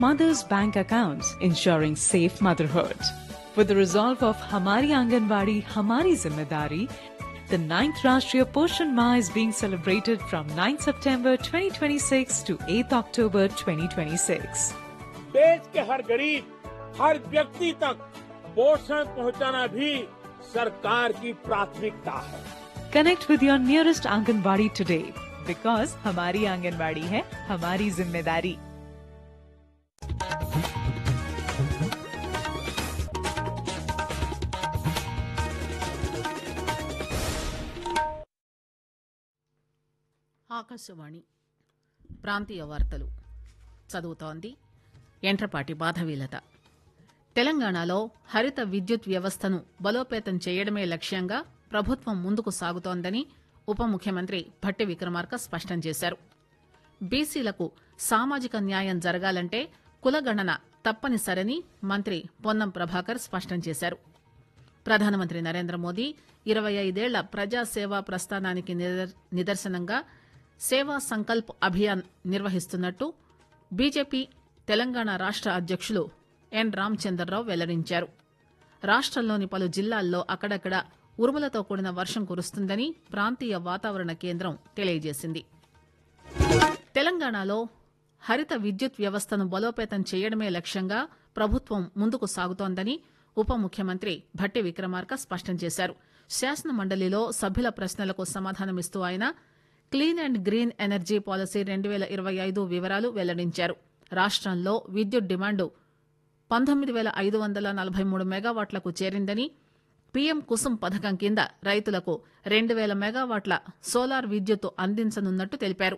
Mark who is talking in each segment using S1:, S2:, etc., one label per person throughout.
S1: mothers' bank accounts, ensuring safe motherhood. With the resolve of Hamari Anganwadi, Hamari Zimmedari, the 9th Rashtriya Poshan Ma is being celebrated from 9th September 2026 to 8th October 2026.
S2: देश के हर गरीब हर व्यक्ति तक पोषण पहुंचाना भी सरकार की प्राथमिकता है
S1: Connect with your nearest Anganwadi today because Hamari Anganwadi hai Hamari Zimmedari.
S3: Akashvani ప్రాంతీయ వార్తలు చదువుతోంది ఎంట్రపాటి బాధవీలత తెలంగాణలో హరిత విద్యుత్ వ్యవస్థను బలోపేతం చేయడమే లక్ష్యంగా ప్రభుత్వం ముందుకు సాగుతోందని ఉప ముఖ్యమంత్రి భట్టి విక్రమార్క స్పష్టం చేశారు బీసీలకు సామాజిక న్యాయం జరగాలంటే కులగణన తప్పనిసరని మంత్రి పొన్నం ప్రభాకర్ స్పష్టం చేశారు ప్రధానమంత్రి నరేంద్ర మోదీ ఇరవై ఐదేళ్ల ప్రజాసేవా ప్రస్థానానికి నిదర్- నిదర్శనంగా సేవా సంకల్ప్ అభియాన్ నిర్వహిస్తున్నట్టు బీజేపీ తెలంగాణ రాష్ట అధ్యక్షులు ఎన్ రామచంద్రరావు వెల్లడించారు రాష్టంలోని పలు జిల్లాల్లో అక్కడక్కడ ఉరుములతో కూడిన వర్షం కురుస్తుందని ప్రాంతీయ వాతావరణ కేంద్రం తెలియజేసింది తెలంగాణలో హరిత విద్యుత్ వ్యవస్థను బలోపేతం చేయడమే లక్ష్యంగా ప్రభుత్వం ముందుకు సాగుతోందని ఉప ముఖ్యమంత్రి భట్టి విక్రమార్క స్పష్టం చేశారు శాసన మండలిలో సభ్యుల ప్రశ్నలకు సమాధానమిస్తూ ఆయన clean and green energy policy రెండు వేల ఇరవై ఐదు వివరాలు వెల్లడించారు రాష్టంలో విద్యుత్ డిమాండు పంతొమ్మిది వేల ఐదు వందల నలభై మూడు మెగావాట్లకు చేరిందని పీఎం కుసుమ్ పథకం కింద రైతులకు రెండు వేల మెగావాట్ల సోలార్ విద్యుత్ అందించనున్నట్టు తెలిపారు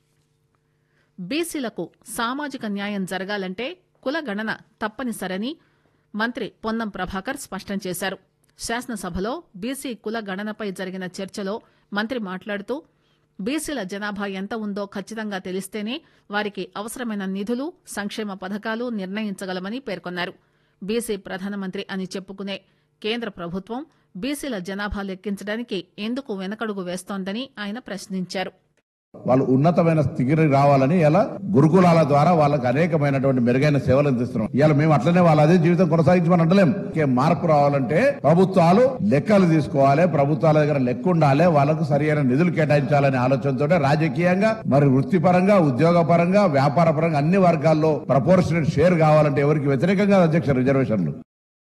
S3: బీసీలకు సామాజిక న్యాయం జరగాలంటే కుల గణన తప్పనిసరని మంత్రి పొన్నం ప్రభాకర్ స్పష్టం చేశారు శాసనసభలో బీసీ కుల గణనపై జరిగిన చర్చలో మంత్రి మాట్లాడుతూ బీసీల జనాభా ఎంత ఉందో ఖచ్చితంగా తెలిస్తేనే వారికి అవసరమైన నిధులు సంక్షేమ పథకాలు నిర్ణయించగలమని పేర్కొన్నారు బీసీ ప్రధానమంత్రి అని చెప్పుకునే కేంద్ర ప్రభుత్వం బీసీల జనాభా లెక్కించడానికి ఎందుకు వెనకడుగు వేస్తోందని ఆయన ప్రశ్నించారు
S4: వాళ్ళు ఉన్నతమైన స్థితికి రావాలని ఇలా గురుకులాల ద్వారా వాళ్ళకి అనేకమైనటువంటి మెరుగైన సేవలు అందిస్తున్నాం ఇవాళ మేము అట్లనే వాళ్ళ అదే జీవితం కొనసాగించమని అంటలేం ఇంకే మార్పు రావాలంటే ప్రభుత్వాలు లెక్కలు తీసుకోవాలి ప్రభుత్వాల దగ్గర లెక్క ఉండాలి వాళ్ళకు సరైన నిధులు కేటాయించాలనే ఆలోచనతో రాజకీయంగా మరి వృత్తిపరంగా ఉద్యోగ పరంగా వ్యాపార పరంగా అన్ని వర్గాల్లో ప్రపోర్షనల్ షేర్ కావాలంటే ఎవరికి వ్యతిరేకంగా అధ్యక్ష రిజర్వేషన్లు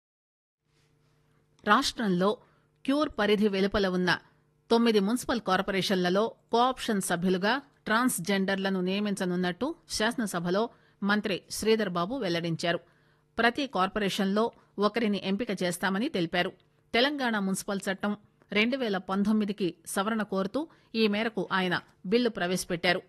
S3: రాష్ట్రంలో క్యూర్ పరిధి వెలుపల ఉన్న తొమ్మిది మున్సిపల్ కార్పొరేషన్లలో కోఆప్షన్ సభ్యులుగా ట్రాన్స్ జెండర్లను నియమించనున్నట్టు శాసనసభలో మంత్రి శ్రీధర్ బాబు వెల్లడించారు ప్రతి కార్పొరేషన్లో ఒకరిని ఎంపిక చేస్తామని తెలిపారు తెలంగాణ మున్సిపల్ చట్టం రెండు వేల పంతొమ్మిదికి సవరణ కోరుతూ ఈ మేరకు ఆయన బిల్లు ప్రవేశపెట్టారు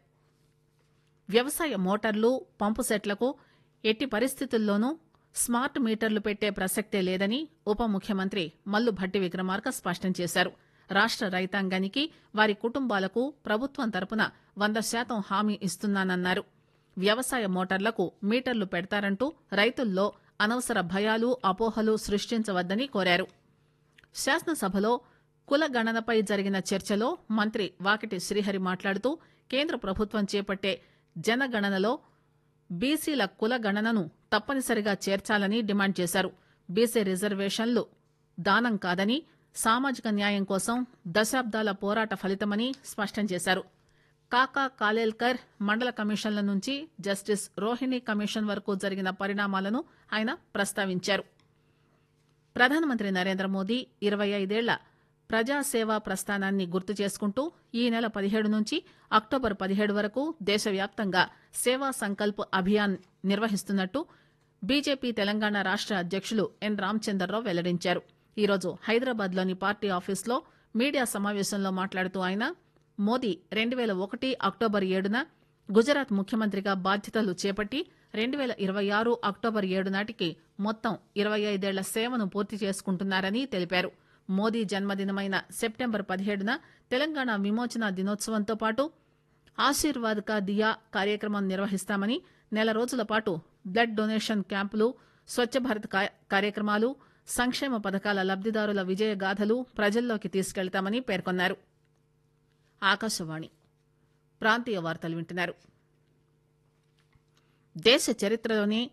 S3: వ్యవసాయ మోటార్లు పంపు సెట్లకు ఎట్టి పరిస్థితుల్లోనూ స్మార్ట్ మీటర్లు పెట్టే ప్రసక్తే లేదని ఉప ముఖ్యమంత్రి మల్లు భట్టి విక్రమార్క స్పష్టం చేశారు రాష్ట రైతాంగానికి వారి కుటుంబాలకు ప్రభుత్వం తరపున వంద శాతం హామీ ఇస్తున్నానన్నారు వ్యవసాయ మోటార్లకు మీటర్లు పెడతారంటూ రైతుల్లో అనవసర భయాలు అపోహలు సృష్టించవద్దని కోరారు శాసనసభలో కుల గణనపై జరిగిన చర్చలో మంత్రి వాకిటి శ్రీహరి మాట్లాడుతూ కేంద్ర ప్రభుత్వం చేపట్టే జనగణనలో బీసీల కుల గణనను తప్పనిసరిగా చేర్చాలని డిమాండ్ చేశారు బీసీ రిజర్వేషన్లు దానం కాదని సామాజిక న్యాయం కోసం దశాబ్దాల పోరాట ఫలితమని స్పష్టం చేశారు కాకా కాలేల్కర్ మండల కమిషన్ల నుంచి జస్టిస్ రోహిణి కమిషన్ వరకు జరిగిన పరిణామాలను ఆయన ప్రస్తావించారు ప్రధానమంత్రి నరేంద్ర మోదీ ఇరవై ఐదేళ్ల ప్రజాసేవా ప్రస్థానాన్ని గుర్తు చేసుకుంటూ ఈ నెల పదిహేడు నుంచి అక్టోబర్ పదిహేడు వరకు దేశవ్యాప్తంగా సేవా సంకల్ప్ అభియాన్ నిర్వహిస్తున్నట్టు బీజేపీ తెలంగాణ రాష్ట అధ్యక్షులు ఎన్ రామచంద్రరావు వెల్లడించారు ఈరోజు హైదరాబాద్లోని పార్టీ ఆఫీస్లో మీడియా సమావేశంలో మాట్లాడుతూ ఆయన మోదీ రెండు వేల ఒకటి అక్టోబర్ ఏడున గుజరాత్ ముఖ్యమంత్రిగా బాధ్యతలు చేపట్టి రెండు వేల ఇరవై ఆరు అక్టోబర్ ఏడు నాటికి మొత్తం ఇరవై ఐదేళ్ల సేవను పూర్తి చేసుకుంటున్నారని తెలిపారు మోదీ జన్మదినమైన సెప్టెంబర్ పదిహేడున తెలంగాణ విమోచన దినోత్సవంతో పాటు ఆశీర్వాద్ కా దియా కార్యక్రమం నిర్వహిస్తామని నెల రోజుల పాటు బ్లడ్ డొనేషన్ క్యాంపులు స్వచ్ఛ భారత్ కా- కార్యక్రమాలు సంక్షేమ పథకాల లబ్దిదారుల విజయ గాథలు ప్రజల్లోకి తీసుకెళ్తామని పేర్కొన్నారు ఆకాశవాణి ప్రాంతీయ వార్తలు వింటున్నారు దేశ చరిత్రలోని